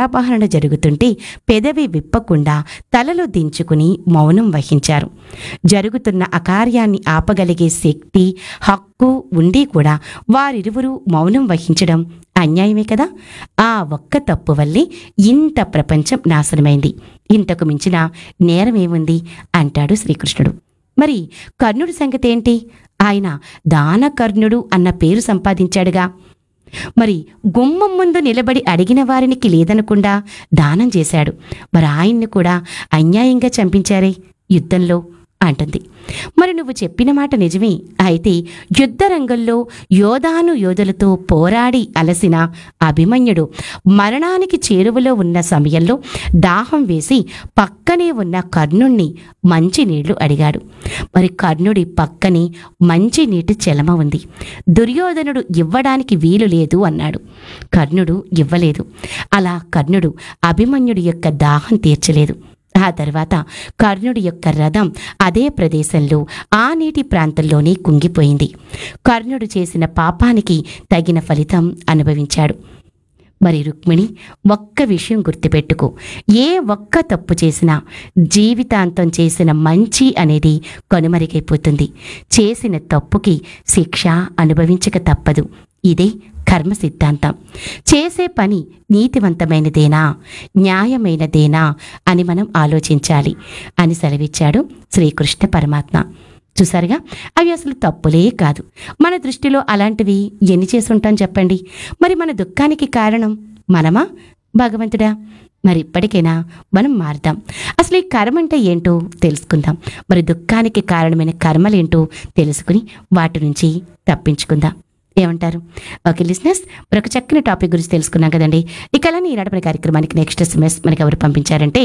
రాజ్యాపహరణ జరుగుతుంటే పెదవి విప్పకుండా తలలు దించుకుని మౌనం వహించారు జరుగుతున్న అకార్యాన్ని ఆపగలిగే శక్తి హక్కు ఉండి కూడా వారిరువురు మౌనం వహించడం అన్యాయమే కదా ఆ ఒక్క తప్పు వల్లే ఇంత ప్రపంచం నాశనమైంది ఇంతకు మించిన నేరమేముంది అంటాడు శ్రీకృష్ణుడు మరి కర్ణుడి సంగతి ఏంటి ఆయన దానకర్ణుడు అన్న పేరు సంపాదించాడుగా మరి గుమ్మం ముందు నిలబడి అడిగిన వారికి లేదనకుండా దానం చేశాడు మరి ఆయన్ని కూడా అన్యాయంగా చంపించారే యుద్ధంలో అంటుంది మరి నువ్వు చెప్పిన మాట నిజమే అయితే యుద్ధ రంగంలో యోధాను యోధులతో పోరాడి అలసిన అభిమన్యుడు మరణానికి చేరువలో ఉన్న సమయంలో దాహం వేసి పక్కనే ఉన్న కర్ణుణ్ణి మంచినీళ్లు అడిగాడు మరి కర్ణుడి పక్కనే మంచినీటి చెలమ ఉంది దుర్యోధనుడు ఇవ్వడానికి వీలు లేదు అన్నాడు కర్ణుడు ఇవ్వలేదు అలా కర్ణుడు అభిమన్యుడి యొక్క దాహం తీర్చలేదు ఆ తర్వాత కర్ణుడి యొక్క రథం అదే ప్రదేశంలో ఆ నీటి ప్రాంతంలోనే కుంగిపోయింది కర్ణుడు చేసిన పాపానికి తగిన ఫలితం అనుభవించాడు మరి రుక్మిణి ఒక్క విషయం గుర్తుపెట్టుకో ఏ ఒక్క తప్పు చేసినా జీవితాంతం చేసిన మంచి అనేది కనుమరుగైపోతుంది చేసిన తప్పుకి శిక్ష అనుభవించక తప్పదు ఇదే కర్మ సిద్ధాంతం చేసే పని నీతివంతమైనదేనా న్యాయమైనదేనా అని మనం ఆలోచించాలి అని సెలవిచ్చాడు శ్రీకృష్ణ పరమాత్మ చూసారుగా అవి అసలు తప్పులే కాదు మన దృష్టిలో అలాంటివి ఎన్ని చేసి ఉంటాం చెప్పండి మరి మన దుఃఖానికి కారణం మనమా భగవంతుడా మరి ఇప్పటికైనా మనం మారుదాం అసలు ఈ కర్మ అంటే ఏంటో తెలుసుకుందాం మరి దుఃఖానికి కారణమైన కర్మలేంటో తెలుసుకుని వాటి నుంచి తప్పించుకుందాం ఏమంటారు ఓకే లిస్నెస్ మరొక చక్కని టాపిక్ గురించి తెలుసుకున్నాం కదండి ఇక అలానే ఈనాడు మన కార్యక్రమానికి నెక్స్ట్ ఎస్ఎంఎస్ మనకి ఎవరు పంపించారంటే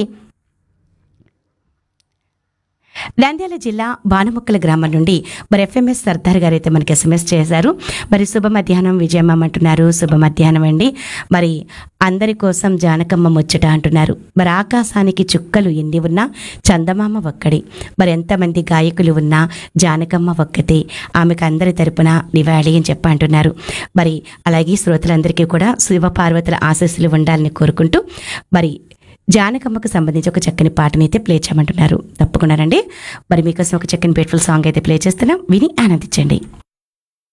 నంద్యాల జిల్లా బాణముక్కల గ్రామం నుండి మరి ఎఫ్ఎంఎస్ సర్దార్ గారు అయితే మనకి ఎస్ఎంఎస్ చేశారు మరి శుభ మధ్యాహ్నం విజయమ్మ అంటున్నారు శుభ మధ్యాహ్నం అండి మరి అందరి కోసం జానకమ్మ ముచ్చట అంటున్నారు మరి ఆకాశానికి చుక్కలు ఎన్ని ఉన్నా చందమామ ఒక్కడి మరి ఎంతమంది గాయకులు ఉన్నా జానకమ్మ ఒక్కతే ఆమెకు అందరి తరపున నివాళి అని చెప్పి అంటున్నారు మరి అలాగే శ్రోతలందరికీ కూడా శివ పార్వతుల ఆశస్సులు ఉండాలని కోరుకుంటూ మరి జానకమ్మకు సంబంధించి ఒక చక్కని పాటని అయితే ప్లే చేయమంటున్నారు తప్పకుండా రండి మరి మీకోసం ఒక చక్కని బ్యూటిఫుల్ సాంగ్ అయితే ప్లే చేస్తున్నాం విని ఆనందించండి